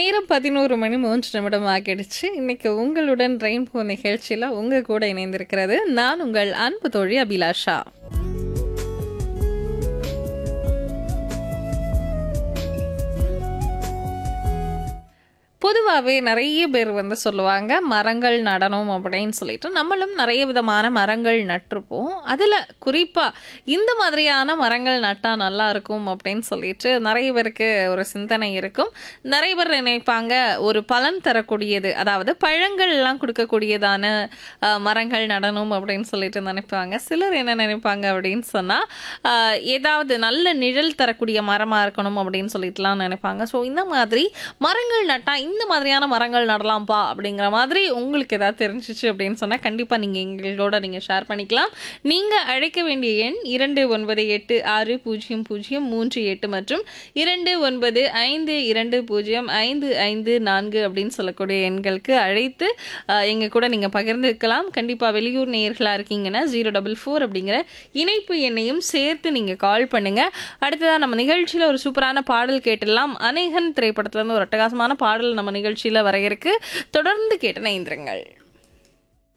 நேரம் பதினோரு மணி மூன்று நிமிடம் ஆகிடுச்சு இன்னைக்கு உங்களுடன் ரெயின்போ நிகழ்ச்சியில் உங்க கூட இணைந்திருக்கிறது நான் உங்கள் அன்பு தோழி அபிலாஷா பொதுவாகவே நிறைய பேர் வந்து சொல்லுவாங்க மரங்கள் நடணும் அப்படின்னு சொல்லிட்டு நம்மளும் நிறைய விதமான மரங்கள் நட்டிருப்போம் அதில் குறிப்பாக இந்த மாதிரியான மரங்கள் நட்டால் நல்லா இருக்கும் அப்படின்னு சொல்லிட்டு நிறைய பேருக்கு ஒரு சிந்தனை இருக்கும் நிறைய பேர் நினைப்பாங்க ஒரு பலன் தரக்கூடியது அதாவது பழங்கள் எல்லாம் கொடுக்கக்கூடியதான அஹ், மரங்கள் நடணும் அப்படின்னு சொல்லிட்டு நினைப்பாங்க சிலர் என்ன நினைப்பாங்க அப்படின்னு சொன்னால் ஏதாவது நல்ல நிழல் தரக்கூடிய மரமாக இருக்கணும் அப்படின்னு சொல்லிட்டுலாம் நினைப்பாங்க ஸோ இந்த மாதிரி மரங்கள் நட்டா இந்த மாதிரியான மரங்கள் நடலாம்ப்பா அப்படிங்கிற மாதிரி உங்களுக்கு ஏதாவது தெரிஞ்சிச்சு அப்படின்னு சொன்னால் கண்டிப்பாக நீங்கள் எங்களோட நீங்கள் ஷேர் பண்ணிக்கலாம் நீங்கள் அழைக்க வேண்டிய எண் இரண்டு ஒன்பது எட்டு ஆறு பூஜ்ஜியம் பூஜ்ஜியம் மூன்று எட்டு மற்றும் இரண்டு ஒன்பது ஐந்து இரண்டு பூஜ்ஜியம் ஐந்து ஐந்து நான்கு அப்படின்னு சொல்லக்கூடிய எண்களுக்கு அழைத்து அஹ், எங்க கூட நீங்கள் பகிர்ந்துக்கலாம் கண்டிப்பாக வெளியூர் நேயர்களாக இருக்கீங்கன்னா ஜீரோ டபுள் ஃபோர் அப்படிங்கிற இணைப்பு எண்ணையும் சேர்த்து நீங்கள் கால் பண்ணுங்க அடுத்ததாக நம்ம நிகழ்ச்சியில் ஒரு சூப்பரான பாடல் கேட்டுடலாம் அநேகன் திரைப்படத்துல இருந்து ஒரு அட்டகாசமான பாடல் நம்ம நிகழ்ச்சியில் வர இருக்கு தொடர்ந்து கேட்டு நைந்திருங்கள்